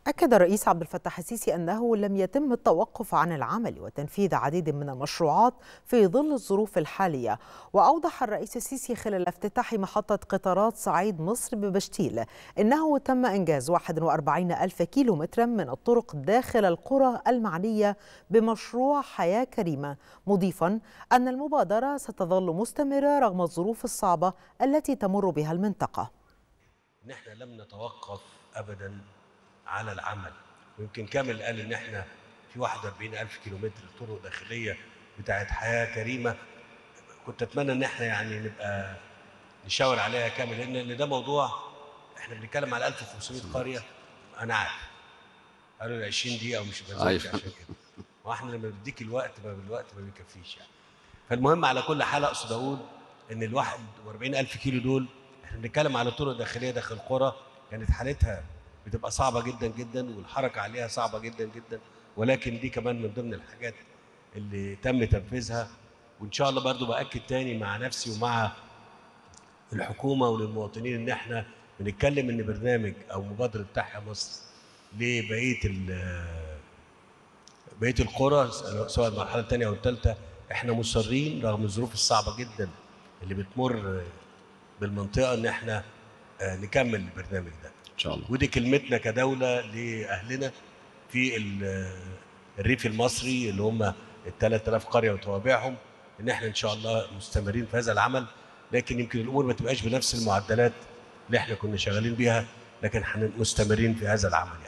أكد الرئيس عبد الفتاح السيسي أنه لم يتم التوقف عن العمل وتنفيذ عديد من المشروعات في ظل الظروف الحالية وأوضح الرئيس السيسي خلال افتتاح محطة قطارات صعيد مصر ببشتيل إنه تم إنجاز 41 ألف كيلو مترا من الطرق داخل القرى المعنية بمشروع حياة كريمة مضيفا أن المبادرة ستظل مستمرة رغم الظروف الصعبة التي تمر بها المنطقة نحن لم نتوقف أبدا على العمل ويمكن كامل قال ان احنا في 41 الف كيلومتر طرق داخليه بتاعت حياه كريمه كنت اتمنى ان احنا يعني نبقى نشاور عليها كامل لان ده موضوع احنا بنتكلم على 1500 قريه انا عارف قالوا لي 20 دقيقه ومش بزودش أيوة. عشان كده واحنا لما بديك الوقت ما الوقت ما بيكفيش يعني فالمهم على كل حال اقصد اقول ان ال 41 الف كيلو دول احنا بنتكلم على طرق داخليه داخل القرى كانت حالتها بتبقى صعبه جدا جدا والحركه عليها صعبه جدا جدا ولكن دي كمان من ضمن الحاجات اللي تم تنفيذها وان شاء الله برضو باكد تاني مع نفسي ومع الحكومه وللمواطنين ان احنا بنتكلم ان برنامج او مبادره تحيا مصر لبقيه ال- بقيه القرى سواء المرحله الثانيه او الثالثه احنا مصرين رغم الظروف الصعبه جدا اللي بتمر بالمنطقه ان احنا آه، نكمل البرنامج ده ان شاء الله ودي كلمتنا كدوله لاهلنا في ال- الريف المصري اللي هم ال 3000 قريه وتوابعهم ان احنا ان شاء الله مستمرين في هذا العمل لكن يمكن الامور ما تبقاش بنفس المعدلات اللي احنا كنا شغالين بيها لكن احنا مستمرين في هذا العمل يعني